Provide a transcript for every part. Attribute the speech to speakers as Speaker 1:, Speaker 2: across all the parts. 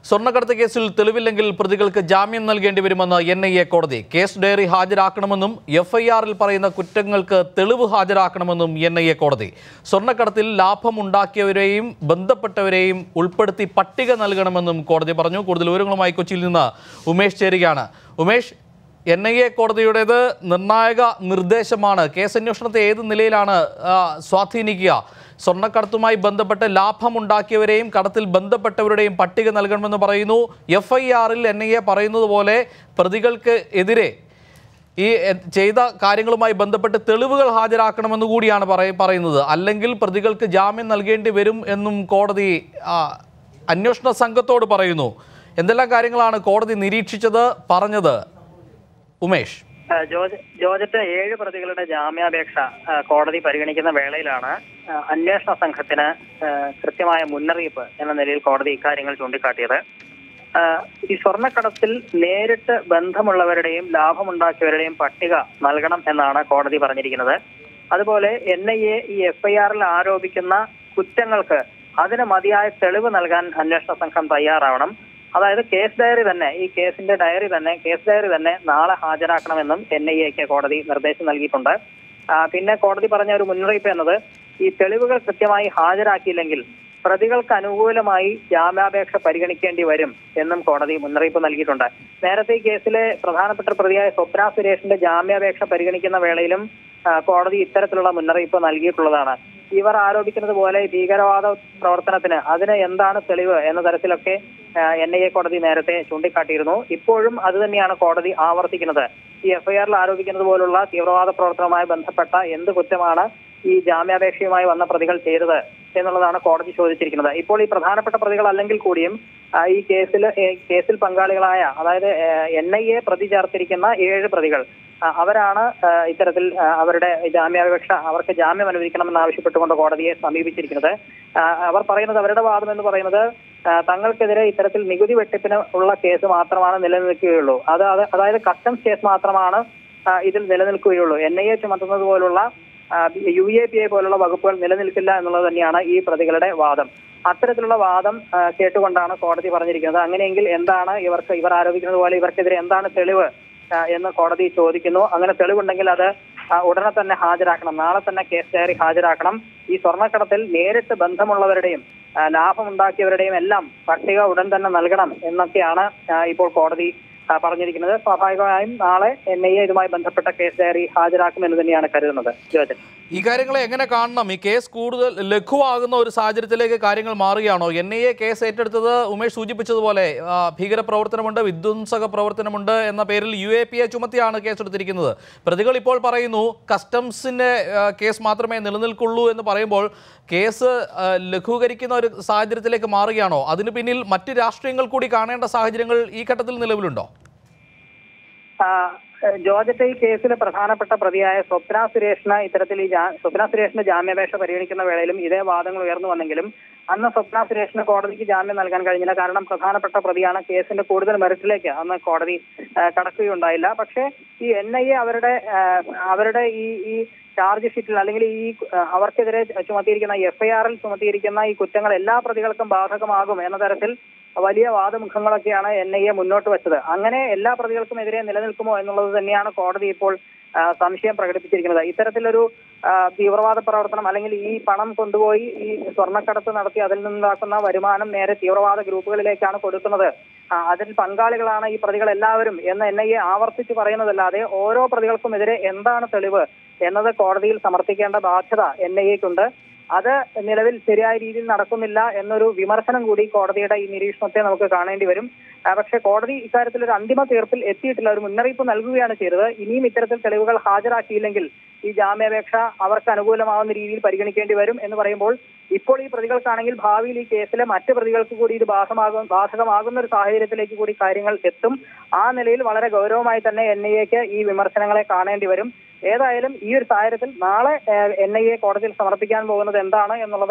Speaker 1: സ്വർണ്ണക്കടത്ത് കേസിൽ തെളിവില്ലെങ്കിൽ പ്രതികൾക്ക് ജാമ്യം നൽകേണ്ടി വരുമെന്ന് എൻ ഐ എ കോടതി കേസ് ഡയറി ഹാജരാക്കണമെന്നും എഫ് ഐ ആറിൽ പറയുന്ന കുറ്റങ്ങൾക്ക് തെളിവ് ഹാജരാക്കണമെന്നും എൻ ഐ എ കോടതി സ്വർണ്ണക്കടത്തിൽ ലാഭമുണ്ടാക്കിയവരെയും ബന്ധപ്പെട്ടവരെയും ഉൾപ്പെടുത്തി പട്ടിക നൽകണമെന്നും കോടതി പറഞ്ഞു കൂടുതൽ വിവരങ്ങളുമായി കൊച്ചിയിൽ നിന്ന് ഉമേഷ് ചേരുകയാണ് ഉമേഷ് എൻ ഐ എ കോടതിയുടേത് നിർണായക നിർദ്ദേശമാണ് കേസ് അന്വേഷണത്തെ ഏത് നിലയിലാണ് ആ, സ്വാധീനിക്കുക സ്വർണ്ണക്കടത്തുമായി ബന്ധപ്പെട്ട് ലാഭമുണ്ടാക്കിയവരെയും കടത്തിൽ ബന്ധപ്പെട്ടവരുടെയും പട്ടിക നൽകണമെന്ന് പറയുന്നു എഫ് ഐ ആറിൽ എൻ ഐ എ പറയുന്നത് പോലെ പ്രതികൾക്ക് എതിരെ ഈ എ- ചെയ്ത കാര്യങ്ങളുമായി ബന്ധപ്പെട്ട് തെളിവുകൾ ഹാജരാക്കണമെന്ന് കൂടിയാണ് പറയ- പറയുന്നത് അല്ലെങ്കിൽ പ്രതികൾക്ക് ജാമ്യം നൽകേണ്ടി വരും എന്നും കോടതി ആ, അന്വേഷണ സംഘത്തോട് പറയുന്നു എന്തെല്ലാം കാര്യങ്ങളാണ് കോടതി നിരീക്ഷിച്ചത് പറഞ്ഞത് ഉമേഷ്
Speaker 2: ആ, ജോർജ് ജോർജറ്റ് ഏഴ് പ്രതികളുടെ ജാമ്യാപേക്ഷ ആ, കോടതി പരിഗണിക്കുന്ന വേളയിലാണ് ആ, അന്വേഷണ സംഘത്തിന് ആ, കൃത്യമായ മുന്നറിയിപ്പ് എന്ന നിലയിൽ കോടതി ഇക്കാര്യങ്ങൾ ചൂണ്ടിക്കാട്ടിയത് ആ, ഈ സ്വർണ്ണക്കടത്തിൽ നേരിട്ട് ബന്ധമുള്ളവരുടെയും ലാഭമുണ്ടാക്കിയവരുടെയും പട്ടിക നൽകണം എന്നാണ് കോടതി പറഞ്ഞിരിക്കുന്നത് അതുപോലെ എൻ ഐ എ ഈ എഫ് ഐ ആറിൽ ആരോപിക്കുന്ന കുറ്റങ്ങൾക്ക് അതിന് മതിയായ തെളിവ് നൽകാൻ അന്വേഷണ സംഘം തയ്യാറാവണം അതായത് കേസ് ഡയറി തന്നെ ഈ കേസിന്റെ ഡയറി തന്നെ കേസ് ഡയറി തന്നെ നാളെ ഹാജരാക്കണമെന്നും എൻ ഐ എക്ക് കോടതി നിർദ്ദേശം നൽകിയിട്ടുണ്ട് ആ, പിന്നെ കോടതി പറഞ്ഞ ഒരു മുന്നറിയിപ്പ് എന്നത് ഈ തെളിവുകൾ കൃത്യമായി ഹാജരാക്കിയില്ലെങ്കിൽ പ്രതികൾക്ക് അനുകൂലമായി ജാമ്യാപേക്ഷ പരിഗണിക്കേണ്ടി വരും എന്നും കോടതി മുന്നറിയിപ്പ് നൽകിയിട്ടുണ്ട് നേരത്തെ ഈ കേസിലെ പ്രധാനപ്പെട്ട പ്രതിയായ സ്വപ്ന സുരേഷിന്റെ ജാമ്യാപേക്ഷ പരിഗണിക്കുന്ന വേളയിലും ആ, കോടതി ഇത്തരത്തിലുള്ള മുന്നറിയിപ്പ് നൽകിയിട്ടുള്ളതാണ് ഇവർ ആരോപിക്കുന്നത് പോലെ ഭീകരവാദ പ്രവർത്തനത്തിന് അതിന് എന്താണ് തെളിവ് എന്ന തരത്തിലൊക്കെ എൻ ഐ എ കോടതി നേരത്തെ ചൂണ്ടിക്കാട്ടിയിരുന്നു ഇപ്പോഴും അത് തന്നെയാണ് കോടതി ആവർത്തിക്കുന്നത് ഈ എഫ്ഐആറിൽ ആരോപിക്കുന്നത് പോലുള്ള തീവ്രവാദ പ്രവർത്തനവുമായി ബന്ധപ്പെട്ട എന്ത് കുറ്റമാണ് ഈ ജാമ്യാപേക്ഷയുമായി വന്ന പ്രതികൾ ചെയ്തത് എന്നുള്ളതാണ് കോടതി ചോദിച്ചിരിക്കുന്നത് ഇപ്പോൾ ഈ പ്രധാനപ്പെട്ട പ്രതികൾ അല്ലെങ്കിൽ കൂടിയും ആ, ഈ കേസിൽ ഏ, കേസിൽ പങ്കാളികളായ അതായത് എൻ ഐ എ പ്രതി ചേർത്തിരിക്കുന്ന ഏഴ് പ്രതികൾ ആ, അവരാണ് ആ, ഇത്തരത്തിൽ ആ, അവരുടെ ജാമ്യാപേക്ഷ അവർക്ക് ജാമ്യം അനുവദിക്കണമെന്ന് ആവശ്യപ്പെട്ടുകൊണ്ട് കോടതിയെ സമീപിച്ചിരിക്കുന്നത് ആ, അവർ പറയുന്നത് അവരുടെ വാദം എന്ന് പറയുന്നത് ആ, തങ്ങൾക്കെതിരെ ഇത്തരത്തിൽ നികുതി വെട്ടിപ്പിന് ഉള്ള കേസ് മാത്രമാണ് നിലനിൽക്കുകയുള്ളൂ അത് അത് അതായത് കസ്റ്റംസ് കേസ് മാത്രമാണ് ആ, ഇതിൽ നിലനിൽക്കുകയുള്ളൂ എൻ ഐ എ ചുമത്തുന്നത് പോലുള്ള യു എ പി എ പോലുള്ള വകുപ്പുകൾ നിലനിൽക്കില്ല എന്നുള്ളത് തന്നെയാണ് ഈ പ്രതികളുടെ വാദം അത്തരത്തിലുള്ള വാദം ആ, കേട്ടുകൊണ്ടാണ് കോടതി പറഞ്ഞിരിക്കുന്നത് അങ്ങനെയെങ്കിൽ എന്താണ് ഇവർക്ക് ഇവർ ആരോപിക്കുന്നത് പോലെ ഇവർക്കെതിരെ എന്താണ് തെളിവ് ആ, എന്ന് കോടതി ചോദിക്കുന്നു അങ്ങനെ തെളിവുണ്ടെങ്കിൽ അത് ആ, ഉടനെ തന്നെ ഹാജരാക്കണം നാളെ തന്നെ കേസ് ഡയറി ഹാജരാക്കണം ഈ സ്വർണ്ണക്കടത്തിൽ നേരിട്ട് ബന്ധമുള്ളവരുടെയും ആ, ലാഭമുണ്ടാക്കിയവരുടെയും എല്ലാം പട്ടിക ഉടൻ തന്നെ നൽകണം എന്നൊക്കെയാണ് ആ, ഇപ്പോൾ കോടതി ആ, പറഞ്ഞിരിക്കുന്നത് സ്വാഭാവികമായും നാളെ എൻ ഐ എ ഇതുമായി ബന്ധപ്പെട്ട കേസ് ഡയറി ഹാജരാക്കുമെന്ന് തന്നെയാണ് കരുതുന്നത് ജോജൻ
Speaker 1: ഈ കാര്യങ്ങളെ എങ്ങനെ കാണണം ഈ കേസ് കൂടുതൽ ലഘുവാകുന്ന ഒരു സാഹചര്യത്തിലേക്ക് കാര്യങ്ങൾ മാറുകയാണോ എൻ ഐ എ കേസ് ഏറ്റെടുത്തത് ഉമേഷ് സൂചിപ്പിച്ചതുപോലെ ആ, ഭീകരപ്രവർത്തനമുണ്ട് വിധ്വംസക പ്രവർത്തനമുണ്ട് എന്ന പേരിൽ യു എ പി എ ചുമത്തിയാണ് കേസെടുത്തിരിക്കുന്നത് പ്രതികൾ ഇപ്പോൾ പറയുന്നു കസ്റ്റംസിന്റെ ആ, കേസ് മാത്രമേ നിലനിൽക്കുള്ളൂ എന്ന് പറയുമ്പോൾ കേസ് ആ, ലഘൂകരിക്കുന്ന ഒരു സാഹചര്യത്തിലേക്ക് മാറുകയാണോ അതിന് പിന്നിൽ മറ്റ് രാഷ്ട്രീയങ്ങൾ കൂടി കാണേണ്ട സാഹചര്യങ്ങൾ ഈ ഘട്ടത്തിൽ നിലവിലുണ്ടോ
Speaker 2: ആ, ജോർജറ്റ് ഈ കേസിലെ പ്രധാനപ്പെട്ട പ്രതിയായ സ്വപ്ന സുരേഷിന് ഇത്തരത്തിൽ ഈ ജാ- സ്വപ്ന സുരേഷിന്റെ ജാമ്യാപേക്ഷ പരിഗണിക്കുന്ന വേളയിലും ഇതേ വാദങ്ങൾ ഉയർന്നു വന്നെങ്കിലും അന്ന് സ്വപ്ന സുരേഷിന് കോടതിക്ക് ജാമ്യം നൽകാൻ കഴിഞ്ഞില്ല കാരണം പ്രധാനപ്പെട്ട പ്രതിയാണ് കേസിന്റെ കൂടുതൽ മെറിറ്റിലേക്ക് അന്ന് കോടതി ആ, കടക്കുകയുണ്ടായില്ല പക്ഷേ ഈ എൻ ഐ എ അവരുടെ ആ, അവരുടെ ഈ ഈ ചാർജ് ഷീറ്റിൽ അല്ലെങ്കിൽ ഈ ആ, അവർക്കെതിരെ ചുമത്തിയിരിക്കുന്ന എഫ്ഐആറിൽ ചുമത്തിയിരിക്കുന്ന ഈ കുറ്റങ്ങൾ എല്ലാ പ്രതികൾക്കും ബാധകമാകും എന്ന തരത്തിൽ വലിയ വാദമുഖങ്ങളൊക്കെയാണ് എൻ ഐ എ മുന്നോട്ട് വെച്ചത് അങ്ങനെ എല്ലാ പ്രതികൾക്കും എതിരെ നിലനിൽക്കുമോ എന്നുള്ളത് തന്നെയാണ് കോടതി ഇപ്പോൾ ആ, സംശയം പ്രകടിപ്പിച്ചിരിക്കുന്നത് ഇത്തരത്തിലൊരു ആ, തീവ്രവാദ പ്രവർത്തനം അല്ലെങ്കിൽ ഈ പണം കൊണ്ടുപോയി ഈ സ്വർണ്ണക്കടത്ത് നടത്തി അതിൽ നിന്നുണ്ടാക്കുന്ന വരുമാനം നേരെ തീവ്രവാദ ഗ്രൂപ്പുകളിലേക്കാണ് കൊടുക്കുന്നത് ആ, അതിൽ പങ്കാളികളാണ് ഈ പ്രതികൾ എല്ലാവരും എന്ന് എൻ ഐ എ ആവർത്തിച്ച് പറയുന്നതല്ലാതെ ഓരോ പ്രതികൾക്കുമെതിരെ എന്താണ് തെളിവ് എന്നത് കോടതിയിൽ സമർപ്പിക്കേണ്ട ബാധ്യത എൻ ഐ എക്കുണ്ട് അത് നിലവിൽ ശരിയായ രീതിയിൽ നടക്കുന്നില്ല എന്നൊരു വിമർശനം കൂടി കോടതിയുടെ ഈ നിരീക്ഷണത്തെ നമുക്ക് കാണേണ്ടി വരും ആ, പക്ഷേ കോടതി ഇക്കാര്യത്തിൽ ഒരു അന്തിമ തീർപ്പിൽ എത്തിയിട്ടില്ല ഒരു മുന്നറിയിപ്പ് നൽകുകയാണ് ചെയ്തത് ഇനിയും ഇത്തരത്തിൽ തെളിവുകൾ ഹാജരാക്കിയില്ലെങ്കിൽ ഈ ജാമ്യാപേക്ഷ അവർക്ക് അനുകൂലമാവുന്ന രീതിയിൽ പരിഗണിക്കേണ്ടി വരും എന്ന് പറയുമ്പോൾ ഇപ്പോൾ ഈ പ്രതികൾക്കാണെങ്കിൽ ഭാവിയിൽ ഈ കേസിലെ മറ്റ് പ്രതികൾക്ക് കൂടി ഇത് ബാധമാകും ബാധകമാകുന്ന ഒരു സാഹചര്യത്തിലേക്ക് കൂടി കാര്യങ്ങൾ എത്തും ആ നിലയിൽ വളരെ ഗൗരവമായി തന്നെ എൻ ഐ എക്ക് ഈ വിമർശനങ്ങളെ കാണേണ്ടി വരും ഏതായാലും ഈ ഒരു സാഹചര്യത്തിൽ നാളെ എൻ ഐ എ കോടതിയിൽ സമർപ്പിക്കാൻ പോകുന്നത് എന്താണ് എന്നുള്ളത്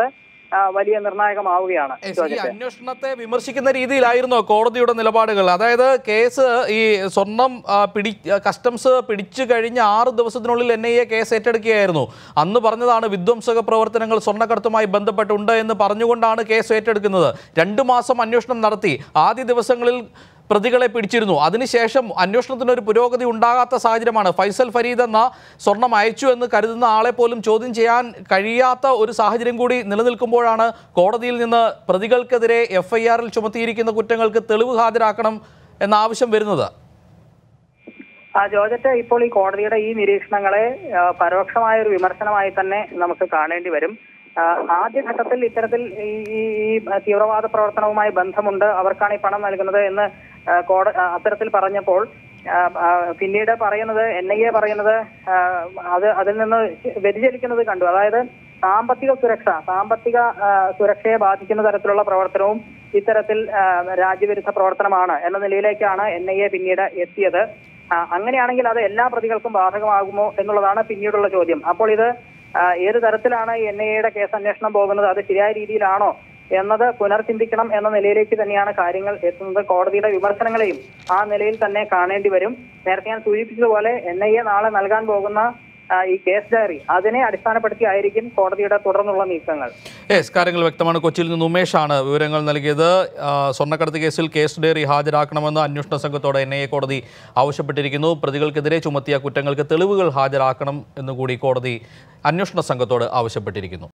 Speaker 2: ആ, വലിയ നിർണായകമാവുകയാണ്
Speaker 1: എസ്, ഈ
Speaker 2: ജോർജറ്റ്
Speaker 1: അന്വേഷണത്തെ വിമർശിക്കുന്ന രീതിയിലായിരുന്നോ കോടതിയുടെ നിലപാടുകൾ അതായത് കേസ് ഈ സ്വർണം ആ, പിടി ആ, കസ്റ്റംസ് പിടിച്ചു കഴിഞ്ഞ ആറ് ദിവസത്തിനുള്ളിൽ എൻ ഐ എ കേസ് ഏറ്റെടുക്കുകയായിരുന്നു അന്ന് പറഞ്ഞതാണ് വിധ്വംസക പ്രവർത്തനങ്ങൾ സ്വർണ്ണക്കടത്തുമായി ബന്ധപ്പെട്ടുണ്ട് എന്ന് പറഞ്ഞുകൊണ്ടാണ് കേസ് ഏറ്റെടുക്കുന്നത് രണ്ടു മാസം അന്വേഷണം നടത്തി ആദ്യ ദിവസങ്ങളിൽ പ്രതികളെ പിടിച്ചിരുന്നു അതിനുശേഷം അന്വേഷണത്തിന് ഒരു പുരോഗതി ഉണ്ടാകാത്ത സാഹചര്യമാണ് ഫൈസൽ ഫരീദ് എന്ന സ്വർണം അയച്ചു എന്ന് കരുതുന്ന ആളെ പോലും ചോദ്യം ചെയ്യാൻ കഴിയാത്ത ഒരു സാഹചര്യം കൂടി നിലനിൽക്കുമ്പോഴാണ് കോടതിയിൽ നിന്ന് പ്രതികൾക്കെതിരെ എഫ് ഐ ആറിൽ ചുമത്തിയിരിക്കുന്ന കുറ്റങ്ങൾക്ക് തെളിവ് ഹാജരാക്കണം എന്ന ആവശ്യം വരുന്നത്
Speaker 2: ആ ജോർജറ്റ് ഇപ്പോൾ ഈ കോടതിയുടെ ഈ നിരീക്ഷണങ്ങളെ ആ, പരോക്ഷമായ ഒരു വിമർശനമായി തന്നെ നമുക്ക് കാണേണ്ടി വരും ആ, ആദ്യഘട്ടത്തിൽ ഇത്തരത്തിൽ ഈ ഈ ഈ തീവ്രവാദ പ്രവർത്തനവുമായി ബന്ധമുണ്ട് അവർക്കാണ് ഈ പണം നൽകുന്നത് എന്ന് ആ, കോട ആ, അത്തരത്തിൽ പറഞ്ഞപ്പോൾ ആ, ആ, പിന്നീട് പറയുന്നത് എൻ ഐ എ പറയുന്നത് ആ, അത് അതിൽ നിന്ന് വ്യതിചലിക്കുന്നത് കണ്ടു അതായത് സാമ്പത്തിക സുരക്ഷ സാമ്പത്തിക ആ, സുരക്ഷയെ ബാധിക്കുന്ന തരത്തിലുള്ള പ്രവർത്തനവും ഇത്തരത്തിൽ ആ, രാജ്യവിരുദ്ധ പ്രവർത്തനമാണ് എന്ന നിലയിലേക്കാണ് എൻ ഐ എ പിന്നീട് എത്തിയത് ആ, അങ്ങനെയാണെങ്കിൽ അത് എല്ലാ പ്രതികൾക്കും ബാധകമാകുമോ എന്നുള്ളതാണ് പിന്നീടുള്ള ചോദ്യം അപ്പോൾ ഇത് ആ, ഏത് തരത്തിലാണ് എൻ ഐ എയുടെ കേസ് അന്വേഷണം പോകുന്നത് അത് ശരിയായ രീതിയിലാണോ എന്നത് പുനർചിന്തിക്കണം എന്ന നിലയിലേക്ക് തന്നെയാണ് കാര്യങ്ങൾ എത്തുന്നത് കോടതിയുടെ വിമർശനങ്ങളെയും ആ നിലയിൽ തന്നെ കാണേണ്ടി വരും നേരത്തെ ഞാൻ സൂചിപ്പിച്ചതുപോലെ എൻ ഐ എ നാളെ നൽകാൻ പോകുന്ന ആ, ഈ കേസ് ഡയറി അതിനെ അടിസ്ഥാനപ്പെടുത്തി ആയിരിക്കും കോടതിയുടെ തുടർന്നുള്ള നീക്കങ്ങൾ
Speaker 1: യെസ് കാര്യങ്ങൾ വ്യക്തമാണ് കൊച്ചിയിൽ നിന്ന് ഉമേഷാണ് വിവരങ്ങൾ നൽകിയത് ആ, സ്വർണ്ണക്കടത്ത് കേസിൽ കേസ് ഡയറി ഹാജരാക്കണമെന്ന് അന്വേഷണ സംഘത്തോട് എൻ ഐ എ കോടതി ആവശ്യപ്പെട്ടിരിക്കുന്നു പ്രതികൾക്കെതിരെ ചുമത്തിയ കുറ്റങ്ങൾക്ക് തെളിവുകൾ ഹാജരാക്കണം എന്നുകൂടി കോടതി അന്വേഷണ സംഘത്തോട് ആവശ്യപ്പെട്ടിരിക്കുന്നു